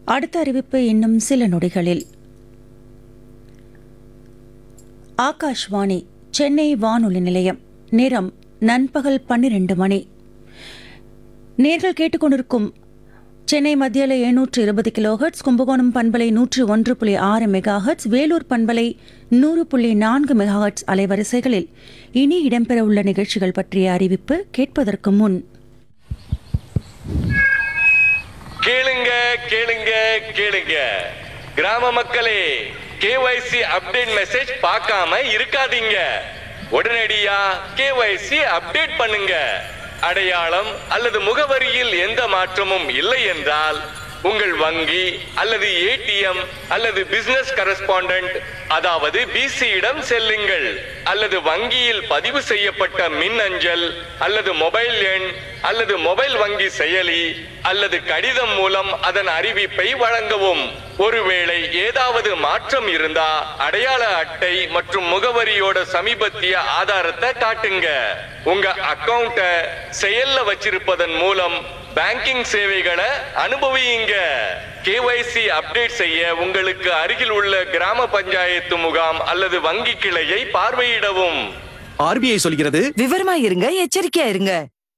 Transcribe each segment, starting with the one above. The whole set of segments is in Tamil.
அடுத்த அறிவிப்பு இன்னும் சில நொடிகளில் ஆகாஷ்வாணி சென்னை வானொலி நிலையம் நேரம் நண்பகல் பன்னிரண்டு மணி நேர்கள் கேட்டுக்கொண்டிருக்கும் சென்னை மத்தியில எழுநூற்று இருபது கிலோஹெட்ஸ் கும்பகோணம் பண்பலை நூற்று ஒன்று புள்ளி ஆறு மெகாஹெட்ஸ் வேலூர் பண்பலை நூறு புள்ளி நான்கு மெகாஹெட்ஸ் அலைவரிசைகளில் இனி இடம்பெறவுள்ள நிகழ்ச்சிகள் பற்றிய அறிவிப்பு கேட்பதற்கு முன் கேளுங்க கேளுங்க கேளுங்க கிராம மக்களே கேஒய்சி அப்டேட் மெசேஜ் பார்க்காம இருக்காதீங்க உடனடியா கேஒய்சி அப்டேட் பண்ணுங்க அடையாளம் அல்லது முகவரியில் எந்த மாற்றமும் இல்லை என்றால் உங்கள் வங்கி அல்லது ஏடிஎம் அல்லது பிசினஸ் கரஸ்பாண்டன்ட் அதாவது பிசியிடம் செல்லுங்கள் அல்லது வங்கியில் பதிவு செய்யப்பட்ட மின் அஞ்சல் அல்லது மொபைல் எண் அல்லது மொபைல் வங்கி செயலி அல்லது கடிதம் மூலம் அதன் அறிவிப்பை வழங்கவும் ஒருவேளை ஏதாவது மாற்றம் இருந்தா அடையாள அட்டை மற்றும் முகவரியோட சமீபத்திய ஆதாரத்தை காட்டுங்க உங்க அக்கவுண்ட செயல்ல வச்சிருப்பதன் மூலம் பேங்கிங் சேவைகளை அனுபவியுங்க கேஒய்சி அப்டேட் செய்ய உங்களுக்கு அருகில் உள்ள கிராம பஞ்சாயத்து முகாம் அல்லது வங்கி கிளையை பார்வையிடவும் ஆர்பிஐ சொல்கிறது விவரமா இருங்க எச்சரிக்கையா இருங்க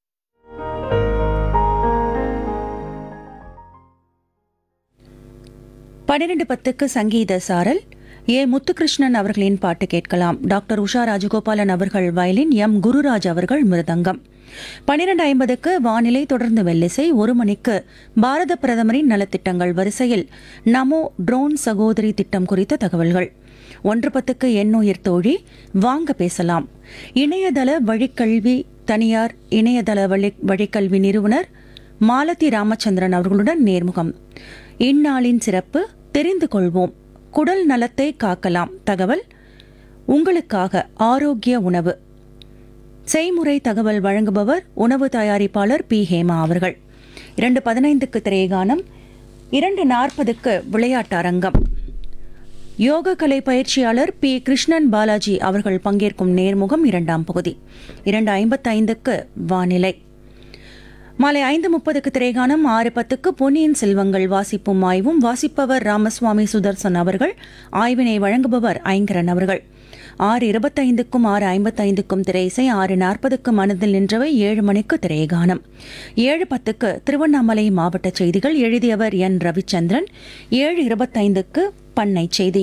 பன்னிரண்டு பத்துக்கு சங்கீத சாரல் ஏ முத்துகிருஷ்ணன் அவர்களின் பாட்டு கேட்கலாம் டாக்டர் உஷா ராஜகோபாலன் அவர்கள் வயலின் எம் குருராஜ் அவர்கள் மிருதங்கம் பன்னிரண்டு ஐம்பதுக்கு வானிலை தொடர்ந்து வெள்ளிசை ஒரு மணிக்கு பாரத பிரதமரின் நலத்திட்டங்கள் வரிசையில் நமோ ட்ரோன் சகோதரி திட்டம் குறித்த தகவல்கள் ஒன்று பத்துக்கு எண்ணுயிர் தோழி வாங்க பேசலாம் இணையதள வழிக்கல்வி தனியார் இணையதள வழி வழிக்கல்வி நிறுவனர் மாலதி ராமச்சந்திரன் அவர்களுடன் நேர்முகம் இந்நாளின் சிறப்பு தெரிந்து கொள்வோம் குடல் நலத்தை காக்கலாம் தகவல் உங்களுக்காக ஆரோக்கிய உணவு செய்முறை தகவல் வழங்குபவர் உணவு தயாரிப்பாளர் பி ஹேமா அவர்கள் இரண்டு பதினைந்துக்கு திரைகானம் இரண்டு நாற்பதுக்கு விளையாட்டு அரங்கம் யோக கலை பயிற்சியாளர் பி கிருஷ்ணன் பாலாஜி அவர்கள் பங்கேற்கும் நேர்முகம் இரண்டாம் பகுதி இரண்டு ஐம்பத்தைந்துக்கு வானிலை மாலை ஐந்து முப்பதுக்கு திரைகானம் ஆறு பத்துக்கு பொன்னியின் செல்வங்கள் வாசிப்பும் ஆய்வும் வாசிப்பவர் ராமசுவாமி சுதர்சன் அவர்கள் ஆய்வினை வழங்குபவர் ஐங்கரன் அவர்கள் ஆறு இருபத்தைந்துக்கும் ஆறு ஐம்பத்தைந்துக்கும் திரையிசை ஆறு நாற்பதுக்கு மனதில் நின்றவை ஏழு மணிக்கு திரைகானம் ஏழு பத்துக்கு திருவண்ணாமலை மாவட்ட செய்திகள் எழுதியவர் என் ரவிச்சந்திரன் ஏழு இருபத்தைந்துக்கு பண்ணை செய்தி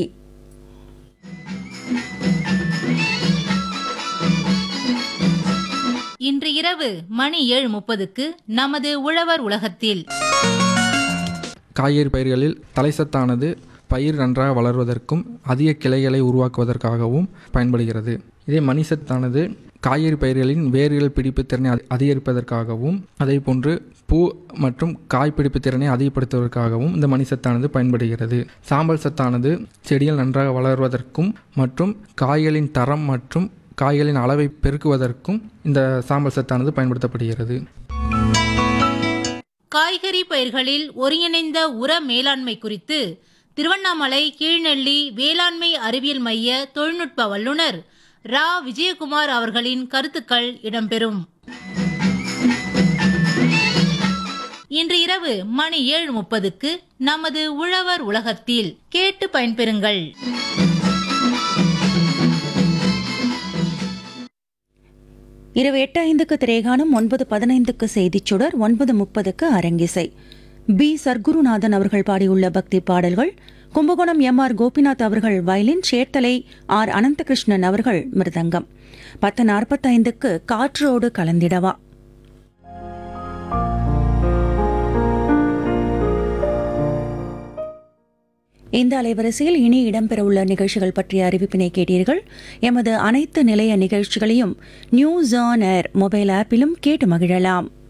இன்று இரவு மணி ஏழு முப்பதுக்கு நமது உழவர் உலகத்தில் காய்கறி பயிர்களில் தலைசத்தானது பயிர் நன்றாக வளர்வதற்கும் அதிக கிளைகளை உருவாக்குவதற்காகவும் பயன்படுகிறது இதே மணிசத்தானது காய்கறி பயிர்களின் வேர்கள் பிடிப்பு திறனை அதி- அதிகரிப்பதற்காகவும் அதே போன்று பூ மற்றும் காய் பிடிப்பு திறனை அதிகப்படுத்துவதற்காகவும் இந்த மணிசத்தானது பயன்படுகிறது சாம்பல் சத்தானது செடிகள் நன்றாக வளர்வதற்கும் மற்றும் காய்களின் தரம் மற்றும் காய்களின் அளவை பெருக்குவதற்கும் இந்த சாம்பல் சத்தானது பயன்படுத்தப்படுகிறது காய்கறி பயிர்களில் ஒருங்கிணைந்த உர மேலாண்மை குறித்து திருவண்ணாமலை கீழ்நெல்லி வேளாண்மை அறிவியல் மைய தொழில்நுட்ப வல்லுநர் ரா விஜயகுமார் அவர்களின் கருத்துக்கள் இடம்பெறும் இன்று இரவு மணி ஏழு முப்பதுக்கு நமது உழவர் உலகத்தில் கேட்டு பயன்பெறுங்கள் இரவு எட்டு ஐந்துக்கு திரைகானம் ஒன்பது பதினைந்துக்கு செய்திச் சுடர் ஒன்பது முப்பதுக்கு அரங்கிசை பி சர்க்குருநாதன் அவர்கள் பாடியுள்ள பக்தி பாடல்கள் கும்பகோணம் எம் ஆர் கோபிநாத் அவர்கள் வயலின் சேர்த்தலை ஆர் அனந்தகிருஷ்ணன் அவர்கள் மிருதங்கம் பத்து நாற்பத்தைந்துக்கு காற்றோடு கலந்திடவா இந்த அலைவரிசையில் இனி இடம்பெறவுள்ள நிகழ்ச்சிகள் பற்றிய அறிவிப்பினை கேட்டீர்கள் எமது அனைத்து நிலைய நிகழ்ச்சிகளையும் நியூஸ் ஆன் ஏர் மொபைல் ஆப்பிலும் கேட்டு மகிழலாம்